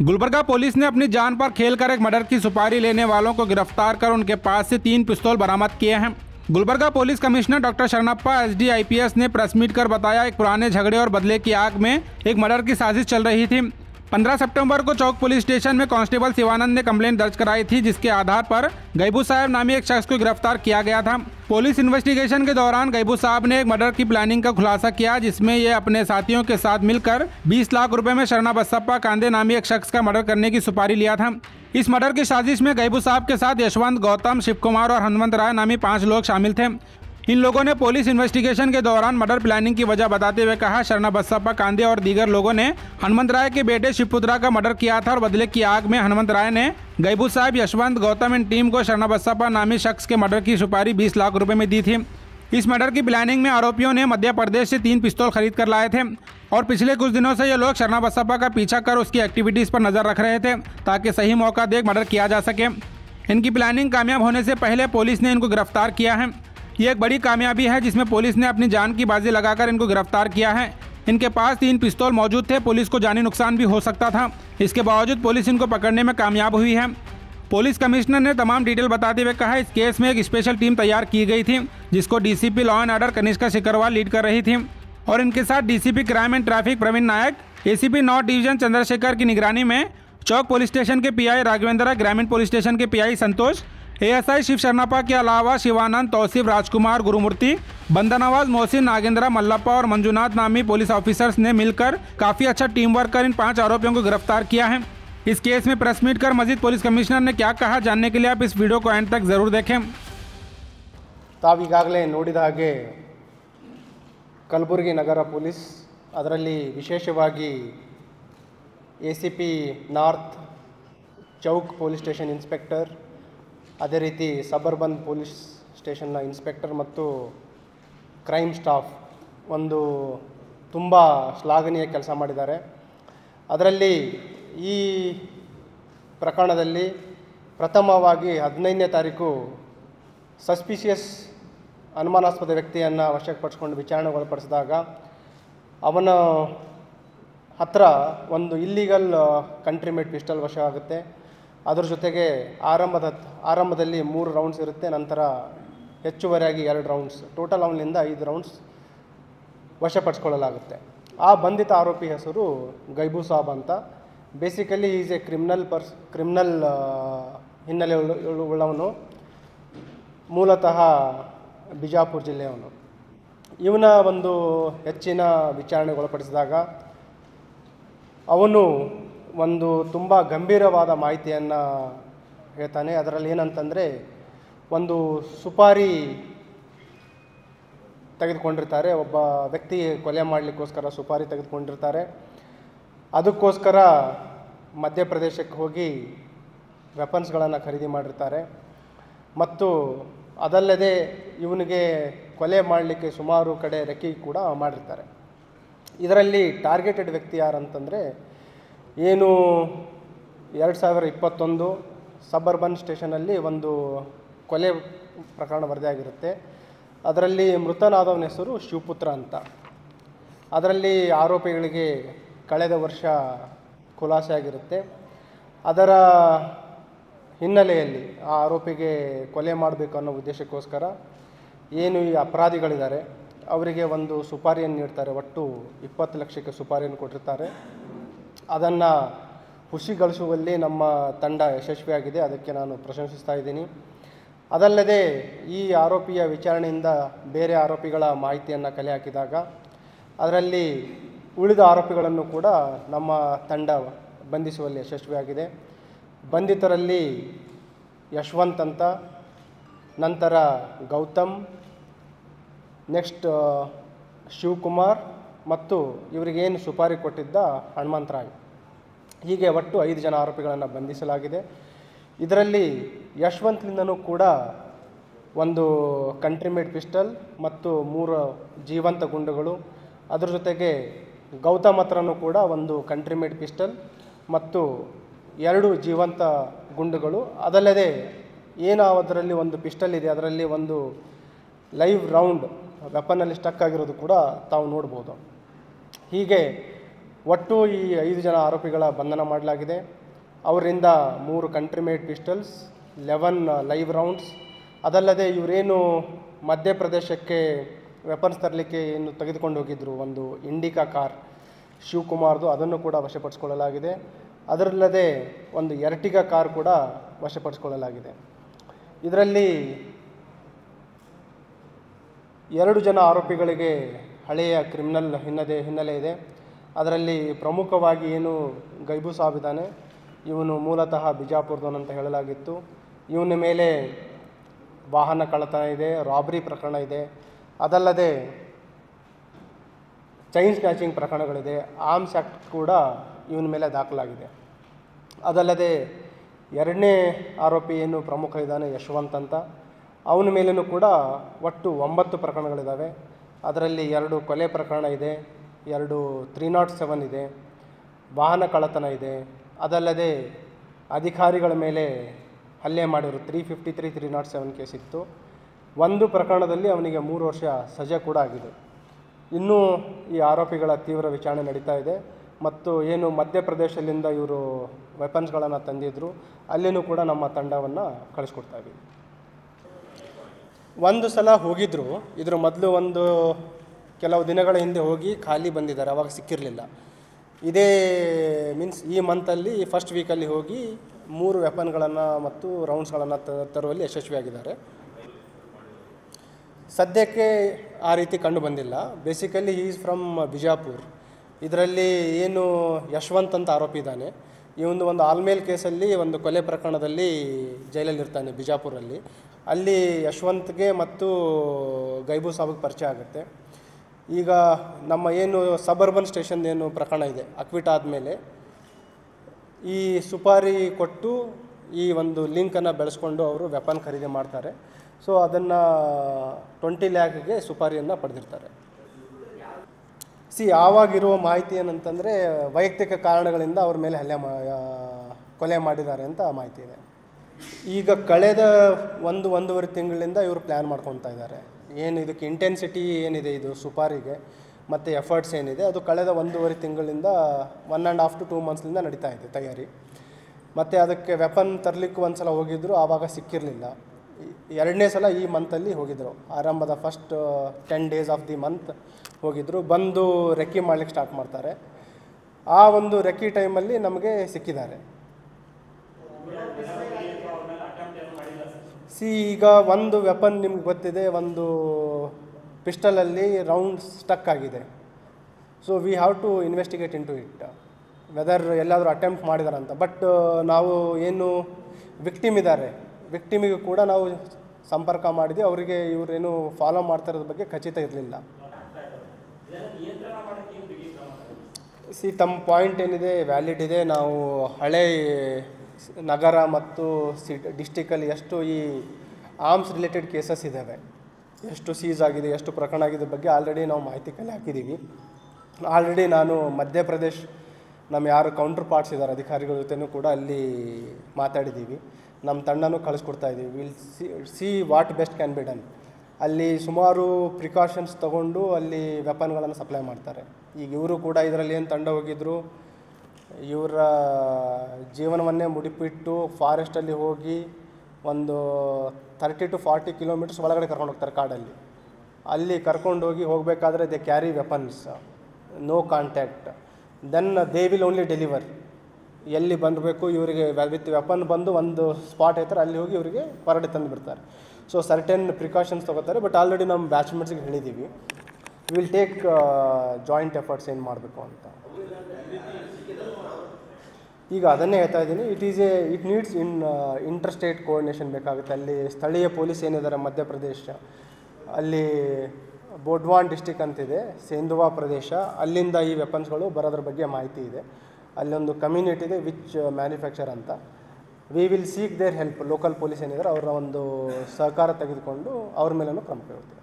Gulbarga police ने अपनी जान पर खेलकर एक मर्डर की सुपारी लेने वालों को गिरफ्तार कर उनके पास से तीन पिस्तौल बरामद किए हैं Gulbarga police commissioner doctor Sharanappa SD IPS ने प्रेस मीट कर बताया एक पुराने झगड़े और बदले की आग में एक मर्डर की साजिश चल रही थी 15 सितंबर को चौक पुलिस स्टेशन में कांस्टेबल शिवानंद ने कंप्लेंट दर्ज कराई थी जिसके आधार पर गैबू साहब नामी एक शख्स को गिरफ्तार किया गया था पुलिस इन्वेस्टिगेशन के दौरान गैबू साहब ने एक मर्डर की प्लानिंग का खुलासा किया जिसमें ये अपने साथियों के साथ मिलकर 20 लाख रुपए में शरणा बसप्पा कांदे नामी एक शख्स का मर्डर करने की सुपारी लिया था इस मर्डर की साजिश में गैबू साहब के साथ यशवंत गौतम शिव कुमार और हनुमंत राय नामी पांच लोग शामिल थे इन लोगों ने पुलिस इन्वेस्टिगेशन के दौरान मर्डर प्लानिंग की वजह बताते हुए कहा शरणा बसप्पा कांदे और दीगर लोगों ने हनुमंत राय के बेटे शिवपुत्रा का मर्डर किया था और बदले की आग में हनुमंत राय ने गैबू साहब यशवंत गौतम एंड टीम को शरणा बसप्पा नामी शख्स के मर्डर की सुपारी 20 लाख रुपए में दी थी इस मर्डर की प्लानिंग में आरोपियों ने मध्य प्रदेश से तीन पिस्तौल खरीद कर लाए थे और पिछले कुछ दिनों से ये लोग शरणा बसप्पा का पीछा कर उसकी एक्टिविटीज़ पर नज़र रख रहे थे ताकि सही मौका देख मर्डर किया जा सके इनकी प्लानिंग कामयाब होने से पहले पुलिस ने इनको गिरफ्तार किया है ये एक बड़ी कामयाबी है जिसमें पुलिस ने अपनी जान की बाजी लगाकर इनको गिरफ्तार किया है इनके पास तीन पिस्तौल मौजूद थे पुलिस को जानी नुकसान भी हो सकता था इसके बावजूद पुलिस इनको पकड़ने में कामयाब हुई है पुलिस कमिश्नर ने तमाम डिटेल बताते हुए कहा इस केस में एक स्पेशल टीम तैयार की गई थी जिसको DCP law and order Kanishka Sikarwal lead कर रही थी और इनके साथ DCP crime and traffic Praveen Nayak ACP north division Chandrashekhar की निगरानी में चौक पुलिस स्टेशन के पीआई राघवेंद्र ग्रामीण पुलिस स्टेशन के पीआई संतोष एएसआई शिव शर्मापा के अलावा शिवानंद तौसीफ राजकुमार गुरुमूर्ति बंदनवाज मोहसिन नागेंद्र मल्लप्पा और मंजुनाथ नामी पुलिस ऑफिसर्स ने मिलकर काफी अच्छा टीम वर्क कर इन पांच आरोपियों को गिरफ्तार किया है इस केस में प्रेस मीट कर मजीद पुलिस कमिश्नर ने क्या कहा जानने के लिए आप इस वीडियो को एंड तक जरूर देखें ತಾವೀಗಾಗಲೇ ನೋಡಿದ ಹಾಗೆ ಕಲಬುರಗಿ ನಗರ ಪೊಲೀಸ್ ಅದರಲ್ಲಿ ವಿಶೇಷವಾಗಿ A C P north Chowk police station inspector ಅದೇ ರೀತಿ ಸಬರ್ಬನ್ ಪೊಲೀಸ್ ಸ್ಟೇಷನ್ನ ಇನ್ಸ್ಪೆಕ್ಟರ್ ಮತ್ತು ಕ್ರೈಮ್ ಸ್ಟಾಫ್ ಒಂದು ತುಂಬ ಶ್ಲಾಘನೀಯ ಕೆಲಸ ಮಾಡಿದ್ದಾರೆ ಅದರಲ್ಲಿ ಈ ಪ್ರಕರಣದಲ್ಲಿ ಪ್ರಥಮವಾಗಿ ಹದಿನೈದನೇ ತಾರೀಕು ಸಸ್ಪಿಷಿಯಸ್ ಅನುಮಾನಾಸ್ಪದ ವ್ಯಕ್ತಿಯನ್ನು ವಶಪಡಿಸ್ಕೊಂಡು ವಿಚಾರಣೆಗೊಳಪಡಿಸಿದಾಗ ಅವನ ಹತ್ರ ಒಂದು ಇಲ್ಲಿಗಲ್ ಕಂಟ್ರಿಮೇಡ್ ಪಿಸ್ಟಲ್ ವಶ ಆಗುತ್ತೆ ಅದ್ರ ಜೊತೆಗೆ ಆರಂಭದ ಆರಂಭದಲ್ಲಿ ಮೂರು ರೌಂಡ್ಸ್ ಇರುತ್ತೆ ನಂತರ ಹೆಚ್ಚುವರಿಯಾಗಿ ಎರಡು ರೌಂಡ್ಸ್ ಟೋಟಲ್ ಅವನಿಂದ ಐದು ರೌಂಡ್ಸ್ ವಶಪಡಿಸ್ಕೊಳ್ಳಲಾಗುತ್ತೆ ಆ ಬಂಧಿತ ಆರೋಪಿ ಹೆಸರು ಗೈಬು ಸಾಬ್ ಅಂತ ಬೇಸಿಕಲಿ ಈಸ್ ಎ ಕ್ರಿಮಿನಲ್ ಪರ್ಸ್ ಕ್ರಿಮಿನಲ್ ಹಿನ್ನೆಲೆ ಉಳ್ಳ- ಉಳ್ಳ- ಉಳ್ಳವನು ಮೂಲತಃ ಬಿಜಾಪುರ ಜಿಲ್ಲೆಯವನು ಇವನ ಒಂದು ಹೆಚ್ಚಿನ ವಿಚಾರಣೆಗೊಳಪಡಿಸಿದಾಗ ಅವನು ಒಂದು ತುಂಬ ಗಂಭೀರವಾದ ಮಾಹಿತಿಯನ್ನು ಹೇಳ್ತಾನೆ ಅದರಲ್ಲಿ ಏನಂತಂದರೆ ಒಂದು ಸುಪಾರಿ ತೆಗೆದುಕೊಂಡಿರ್ತಾರೆ ಒಬ್ಬ ವ್ಯಕ್ತಿ ಕೊಲೆ ಮಾಡಲಿಕ್ಕೋಸ್ಕರ ಸುಪಾರಿ ತೆಗೆದುಕೊಂಡಿರ್ತಾರೆ ಅದಕ್ಕೋಸ್ಕರ ಮಧ್ಯಪ್ರದೇಶಕ್ಕೆ ಹೋಗಿ ವೆಪನ್ಸ್ಗಳನ್ನು ಖರೀದಿ ಮಾಡಿರ್ತಾರೆ ಮತ್ತು ಅದಲ್ಲದೆ ಇವನಿಗೆ ಕೊಲೆ ಮಾಡಲಿಕ್ಕೆ ಸುಮಾರು ಕಡೆ ರೆಕ್ಕಿ ಕೂಡ ಮಾಡಿರ್ತಾರೆ ಇದರಲ್ಲಿ ಟಾರ್ಗೆಟೆಡ್ ವ್ಯಕ್ತಿ ಯಾರಂತಂದರೆ ಏನು ಎರಡು ಸಾವಿರ ಇಪ್ಪತ್ತೊಂದು ಸಬರ್ಬನ್ ಸ್ಟೇಷನಲ್ಲಿ ಒಂದು ಕೊಲೆ ಪ್ರಕರಣ ವರದಿಯಾಗಿರುತ್ತೆ ಅದರಲ್ಲಿ ಮೃತನಾದವನ ಹೆಸರು ಶಿವಪುತ್ರ ಅಂತ ಅದರಲ್ಲಿ ಆರೋಪಿಗಳಿಗೆ ಕಳೆದ ವರ್ಷ ಖುಲಾಸೆ ಆಗಿರುತ್ತೆ ಅದರ ಹಿನ್ನೆಲೆಯಲ್ಲಿ ಆ ಆರೋಪಿಗೆ ಕೊಲೆ ಮಾಡಬೇಕು ಅನ್ನೋ ಉದ್ದೇಶಕ್ಕೋಸ್ಕರ ಏನು ಈ ಅಪರಾಧಿಗಳಿದ್ದಾರೆ ಅವರಿಗೆ ಒಂದು ಸುಪಾರಿಯನ್ನು ನೀಡ್ತಾರೆ ಒಟ್ಟು ಇಪ್ಪತ್ತು ಲಕ್ಷಕ್ಕೆ ಸುಪಾರಿಯನ್ನು ಕೊಟ್ಟಿರ್ತಾರೆ ಅದನ್ನು ಹುಸಿಗಳಿಸುವಲ್ಲಿ ನಮ್ಮ ತಂಡ ಯಶಸ್ವಿಯಾಗಿದೆ ಅದಕ್ಕೆ ನಾನು ಪ್ರಶಂಸಿಸ್ತಾ ಇದ್ದೀನಿ ಅದಲ್ಲದೆ ಈ ಆರೋಪಿಯ ವಿಚಾರಣೆಯಿಂದ ಬೇರೆ ಆರೋಪಿಗಳ ಮಾಹಿತಿಯನ್ನು ಕಲೆ ಹಾಕಿದಾಗ ಅದರಲ್ಲಿ ಉಳಿದ ಆರೋಪಿಗಳನ್ನು ಕೂಡ ನಮ್ಮ ತಂಡ ಬಂಧಿಸುವಲ್ಲಿ ಯಶಸ್ವಿಯಾಗಿದೆ ಬಂಧಿತರಲ್ಲಿ ಯಶವಂತ್ ಅಂತ ನಂತರ ಗೌತಮ್ ನೆಕ್ಸ್ಟ್ ಶಿವಕುಮಾರ್ ಮತ್ತು ಇವರಿಗೇನು ಸುಪಾರಿ ಕೊಟ್ಟಿದ್ದ ಹನುಮಂತರಾಯ್ ಹೀಗೆ ಒಟ್ಟು ಐದು ಜನ ಆರೋಪಿಗಳನ್ನು ಬಂಧಿಸಲಾಗಿದೆ ಇದರಲ್ಲಿ ಯಶವಂತ್ಲಿಂದನೂ ಕೂಡ ಒಂದು ಕಂಟ್ರಿಮೇಡ್ ಪಿಸ್ಟಲ್ ಮತ್ತು ಮೂರು ಜೀವಂತ ಗುಂಡುಗಳು ಅದ್ರ ಜೊತೆಗೆ ಗೌತಮ್ ಹತ್ರನೂ ಕೂಡ ಒಂದು ಕಂಟ್ರಿಮೇಡ್ ಪಿಸ್ಟಲ್ ಮತ್ತು ಎರಡು ಜೀವಂತ ಗುಂಡುಗಳು ಅದಲ್ಲದೆ ಏನು ಅದರಲ್ಲಿ ಒಂದು ಪಿಸ್ಟಲ್ ಇದೆ ಅದರಲ್ಲಿ ಒಂದು ಲೈವ್ ರೌಂಡ್ ವೆಪನಲ್ಲಿ ಸ್ಟಕ್ ಆಗಿರೋದು ಕೂಡ ತಾವು ನೋಡ್ಬೋದು ಹೀಗೆ ಒಟ್ಟು ಈ ಐದು ಜನ ಆರೋಪಿಗಳ ಬಂಧನ ಮಾಡಲಾಗಿದೆ ಅವರಿಂದ ಮೂರು country made pistols eleven live rounds ಅದಲ್ಲದೆ ಇವರೇನು ಮಧ್ಯಪ್ರದೇಶಕ್ಕೆ ವೆಪನ್ಸ್ ತರಲಿಕ್ಕೆ ಏನು ತೆಗೆದುಕೊಂಡು ಹೋಗಿದ್ದರು ಒಂದು ಇಂಡಿಕಾ ಕಾರ್ ಶಿವಕುಮಾರ್ದು ಅದನ್ನು ಕೂಡ ವಶಪಡಿಸಿಕೊಳ್ಳಲಾಗಿದೆ ಅದರಲ್ಲದೆ ಒಂದು ಎರ್ಟಿಗಾ ಕಾರ್ ಕೂಡ ವಶಪಡಿಸಿಕೊಳ್ಳಲಾಗಿದೆ ಇದರಲ್ಲಿ ಎರಡು ಜನ ಆರೋಪಿಗಳಿಗೆ ಹಳೆಯ ಕ್ರಿಮಿನಲ್ ಹಿನ್ನೆಲೆ ಹಿನ್ನೆಲೆ ಇದೆ ಅದರಲ್ಲಿ ಪ್ರಮುಖವಾಗಿ ಏನು ಗೈಬು ಸಾಬ್ ಇದ್ದಾನೆ ಇವನು ಮೂಲತಃ ಬಿಜಾಪುರದವನು ಅಂತ ಹೇಳಲಾಗಿತ್ತು ಇವನ ಮೇಲೆ ವಾಹನ ಕಳ್ಳತನ ಇದೆ ರಾಬರಿ ಪ್ರಕರಣ ಇದೆ ಅದಲ್ಲದೆ ಚೈನ್ ಸ್ನ್ಯಾಚಿಂಗ್ ಪ್ರಕರಣಗಳಿದೆ ಆರ್ಮ್ಸ್ ಆ್ಯಕ್ಟ್ ಕೂಡ ಇವನ ಮೇಲೆ ದಾಖಲಾಗಿದೆ ಅದಲ್ಲದೆ ಎರಡನೇ ಆರೋಪಿ ಏನು ಪ್ರಮುಖ ಇದ್ದಾನೆ ಯಶವಂತ್ ಅಂತ ಅವನ ಮೇಲೂ ಕೂಡ ಒಟ್ಟು ಒಂಬತ್ತು ಪ್ರಕರಣಗಳಿದ್ದಾವೆ ಅದರಲ್ಲಿ ಎರಡು ಕೊಲೆ ಪ್ರಕರಣ ಇದೆ ಎರಡು ತ್ರೀ ನಾಟ್ ಸೆವೆನ್ ಇದೆ ವಾಹನ ಕಳ್ಳತನ ಇದೆ ಅದಲ್ಲದೆ ಅಧಿಕಾರಿಗಳ ಮೇಲೆ ಹಲ್ಲೆ ಮಾಡಿರೋ three fifty three three nought seven case ಇತ್ತು ಒಂದು ಪ್ರಕರಣದಲ್ಲಿ ಅವನಿಗೆ ಮೂರು ವರ್ಷ ಸಜೆ ಕೂಡ ಆಗಿದೆ ಇನ್ನೂ ಈ ಆರೋಪಿಗಳ ತೀವ್ರ ವಿಚಾರಣೆ ನಡೀತಾ ಇದೆ ಮತ್ತು ಏನು ಮಧ್ಯಪ್ರದೇಶದಿಂದ ಇವರು ವೆಪನ್ಸ್ಗಳನ್ನು ತಂದಿದ್ರು ಅಲ್ಲಿನೂ ಕೂಡ ನಮ್ಮ ತಂಡವನ್ನು ಕಳಿಸ್ಕೊಡ್ತಾ ಇದ್ದೀವಿ ಒಂದು ಸಲ ಹೋಗಿದ್ರು ಇದ್ರ ಮೊದಲು ಒಂದು ಕೆಲವು ದಿನಗಳ ಹಿಂದೆ ಹೋಗಿ ಖಾಲಿ ಬಂದಿದ್ದಾರೆ ಅವಾಗ ಸಿಕ್ಕಿರಲಿಲ್ಲ ಇದೇ ಮೀನ್ಸ್ ಈ ಮಂತಲ್ಲಿ ಫಸ್ಟ್ ವೀಕಲ್ಲಿ ಹೋಗಿ ಮೂರು ವೆಪನ್ಗಳನ್ನು ಮತ್ತು ರೌಂಡ್ಸ್ಗಳನ್ನು ತರುವಲ್ಲಿ ಯಶಸ್ವಿಯಾಗಿದ್ದಾರೆ ಸದ್ಯಕ್ಕೆ ಆ ರೀತಿ ಕಂಡು ಬಂದಿಲ್ಲ ಬೇಸಿಕಲಿ ಈಸ್ ಫ್ರಮ್ ಬಿಜಾಪುರ್ ಇದರಲ್ಲಿ ಏನು ಯಶವಂತ್ ಅಂತ ಆರೋಪಿ ಇದ್ದಾನೆ ಇವನು ಒಂದು ಆಲ್ಮೇಲ್ ಕೇಸಲ್ಲಿ ಒಂದು ಕೊಲೆ ಪ್ರಕರಣದಲ್ಲಿ ಜೈಲಲ್ಲಿರ್ತಾನೆ ಬಿಜಾಪುರಲ್ಲಿ ಅಲ್ಲಿ ಯಶವಂತ್ಗೆ ಮತ್ತು ಗೈಬು ಸಾಬ್ಗೆ ಪರಿಚಯ ಆಗುತ್ತೆ ಈಗ ನಮ್ಮ ಏನು ಸಬರ್ಬನ್ ಸ್ಟೇಷನ್ ಏನು ಪ್ರಕರಣ ಇದೆ ಅಕ್ವಿಟ್ ಆದಮೇಲೆ ಈ ಸುಪಾರಿ ಕೊಟ್ಟು ಈ ಒಂದು ಲಿಂಕನ್ನು ಬೆಳೆಸ್ಕೊಂಡು ಅವರು ವೆಪನ್ ಖರೀದಿ ಮಾಡ್ತಾರೆ ಸೊ ಅದನ್ನು ಟ್ವೆಂಟಿ ಲ್ಯಾಕ್ಗೆ ಸುಪಾರಿಯನ್ನು ಪಡೆದಿರ್ತಾರೆ ಸಿ ಆವಾಗಿರುವ ಮಾಹಿತಿ ಏನಂತಂದರೆ ವೈಯಕ್ತಿಕ ಕಾರಣಗಳಿಂದ ಅವ್ರ ಮೇಲೆ ಹಲ್ಲೆ ಮಾ ಆ, ಕೊಲೆ ಮಾಡಿದ್ದಾರೆ ಅಂತ ಮಾಹಿತಿ ಇದೆ ಈಗ ಕಳೆದ ಒಂದು ಒಂದೂವರೆ ತಿಂಗಳಿಂದ ಇವರು ಪ್ಲ್ಯಾನ್ ಮಾಡ್ಕೊತಾ ಇದ್ದಾರೆ ಏನು ಇದಕ್ಕೆ ಇಂಟೆನ್ಸಿಟಿ ಏನಿದೆ ಇದು ಸುಪಾರಿಗೆ ಮತ್ತು ಎಫರ್ಟ್ಸ್ ಏನಿದೆ ಅದು ಕಳೆದ ಒಂದೂವರೆ ತಿಂಗಳಿಂದ one and half to two ಮಂತ್ಸ್ನಿಂದ ನಡೀತಾ ಇದೆ ತಯಾರಿ ಮತ್ತು ಅದಕ್ಕೆ ವೆಪನ್ ತರಲಿಕ್ಕೂ ಒಂದು ಸಲ ಹೋಗಿದ್ದರು ಆವಾಗ ಸಿಕ್ಕಿರಲಿಲ್ಲ ಎರಡನೇ ಸಲ ಈ ಮಂತಲ್ಲಿ ಹೋಗಿದ್ದರು ಆರಂಭದ first ten days of the month ಹೋಗಿದ್ದರು ಬಂದು ರೆಕ್ಕಿ ಮಾಡ್ಲಿಕ್ಕೆ ಸ್ಟಾರ್ಟ್ ಮಾಡ್ತಾರೆ ಆ ಒಂದು ರೆಕ್ಕಿ ಟೈಮಲ್ಲಿ ನಮಗೆ ಸಿಕ್ಕಿದ್ದಾರೆ ಸಿ ಈಗ ಒಂದು ವೆಪನ್ ನಿಮ್ಗೆ ಗೊತ್ತಿದೆ ಒಂದು ಪಿಸ್ಟಲಲ್ಲಿ ರೌಂಡ್ ಸ್ಟಕ್ ಆಗಿದೆ so we have to investigate into it whether ಎಲ್ಲಾದರೂ ಅಟೆಂಪ್ಟ್ ಮಾಡಿದಾರೆ ಅಂತ ಬಟ್ ನಾವು ಏನು ವಿಕ್ಟಿಮ್ ಇದ್ದಾರೆ ವಿಕ್ಟಿಮಿಗೂ ಕೂಡ ನಾವು ಸಂಪರ್ಕ ಮಾಡಿದ್ವಿ ಅವರಿಗೆ ಇವರೇನು ಫಾಲೋ ಮಾಡ್ತಾ ಇರೋದ್ರ ಬಗ್ಗೆ ಖಚಿತ ಇರಲಿಲ್ಲ ಸಿ ತಮ್ಮ ಪಾಯಿಂಟ್ ಏನಿದೆ ವ್ಯಾಲಿಡ್ ಇದೆ ನಾವು ಹಳೆ ನಗರ ಮತ್ತು ಸಿ ಡಿಸ್ಟಿಕಲ್ಲಿ ಎಷ್ಟು ಈ ಆರ್ಮ್ಸ್ ರಿಲೇಟೆಡ್ ಕೇಸಸ್ ಇದ್ದಾವೆ ಎಷ್ಟು ಸೀಸ್ ಆಗಿದೆ ಎಷ್ಟು ಪ್ರಕರಣ ಆಗಿದೆ ಬಗ್ಗೆ ಆಲ್ರೆಡಿ ನಾವು ಮಾಹಿತಿ ಕಲೆ ಹಾಕಿದ್ದೀವಿ ಆಲ್ರೆಡಿ ನಾನು ಮಧ್ಯಪ್ರದೇಶ್ ನಮ್ಮ ಯಾರು ಕೌಂಟರ್ ಪಾರ್ಟ್ಸ್ ಇದ್ದಾರೆ ಅಧಿಕಾರಿಗಳ ಜೊತೆನೂ ಕೂಡ ಅಲ್ಲಿ ಮಾತಾಡಿದ್ದೀವಿ ನಮ್ಮ ತಂಡನೂ ಕಳಿಸ್ಕೊಡ್ತಾ ಇದ್ದೀವಿ will see see what best can be done ಅಲ್ಲಿ ಸುಮಾರು ಪ್ರಿಕಾಷನ್ಸ್ ತಗೊಂಡು ಅಲ್ಲಿ ವೆಪನ್ಗಳನ್ನು ಸಪ್ಲೈ ಮಾಡ್ತಾರೆ ಈಗ ಇವರು ಕೂಡ ಇದರಲ್ಲಿ ಏನು ತಂಡ ಹೋಗಿದ್ರು ಇವರ ಜೀವನವನ್ನೇ ಮುಡಿಪಿಟ್ಟು ಫಾರೆಸ್ಟಲ್ಲಿ ಹೋಗಿ ಒಂದು ತರ್ಟಿ ಟು ಫಾರ್ಟಿ ಕಿಲೋಮೀಟರ್ಸ್ ಒಳಗಡೆ ಕರ್ಕೊಂಡು ಹೋಗ್ತಾರೆ ಕಾಡಲ್ಲಿ ಅಲ್ಲಿ ಕರ್ಕೊಂಡು ಹೋಗಿ ಹೋಗಬೇಕಾದ್ರೆ they carry weapons no contact then they will only deliver ಎಲ್ಲಿ ಬಂದಬೇಕು ಇವರಿಗೆ ವಿತ್ ವೆಪನ್ ಬಂದು ಒಂದು ಸ್ಪಾಟ್ ಐತಾರೆ ಅಲ್ಲಿ ಹೋಗಿ ಇವರಿಗೆ ಹೊರಡೆ ತಂದು ಬಿಡ್ತಾರೆ ಸೊ ಸರ್ಟೆನ್ ಪ್ರಿಕಾಷನ್ಸ್ ತೊಗೋತಾರೆ ಬಟ್ ಆಲ್ರೆಡಿ ನಮ್ಮ ಬ್ಯಾಚ್ಮೆಂಟ್ಸ್ಗೆ ಹೇಳಿದ್ದೀವಿ ವಿಲ್ ಟೇಕ್ ಜಾಯಿಂಟ್ ಎಫರ್ಟ್ಸ್ ಏನು ಮಾಡಬೇಕು ಅಂತ ಈಗ ಅದನ್ನೇ ಹೇಳ್ತಾ ಇದ್ದೀನಿ it is a it needs in interstate coordination ಬೇಕಾಗುತ್ತೆ ಅಲ್ಲಿ ಸ್ಥಳೀಯ ಪೊಲೀಸ್ ಏನಿದ್ದಾರೆ ಮಧ್ಯಪ್ರದೇಶ ಅಲ್ಲಿ ಬೋಡ್ವಾನ್ ಡಿಸ್ಟಿಕ್ ಅಂತಿದೆ ಸೇಂದುವಾ ಪ್ರದೇಶ ಅಲ್ಲಿಂದ ಈ ವೆಪನ್ಸ್ಗಳು ಬರೋದ್ರ ಬಗ್ಗೆ ಮಾಹಿತಿ ಇದೆ ಅಲ್ಲೊಂದು ಕಮ್ಯುನಿಟಿ ಇದೆ ವಿಚ್ ಮ್ಯಾನುಫ್ಯಾಕ್ಚರ್ ಅಂತ we will seek there help local police ಏನಿದ್ದಾರೆ ಅವರ ಒಂದು ಸಹಕಾರ ತೆಗೆದುಕೊಂಡು ಅವ್ರ ಮೇಲೂ ಕ್ರಮ ಕೈಗೊಳ್ತೀವಿ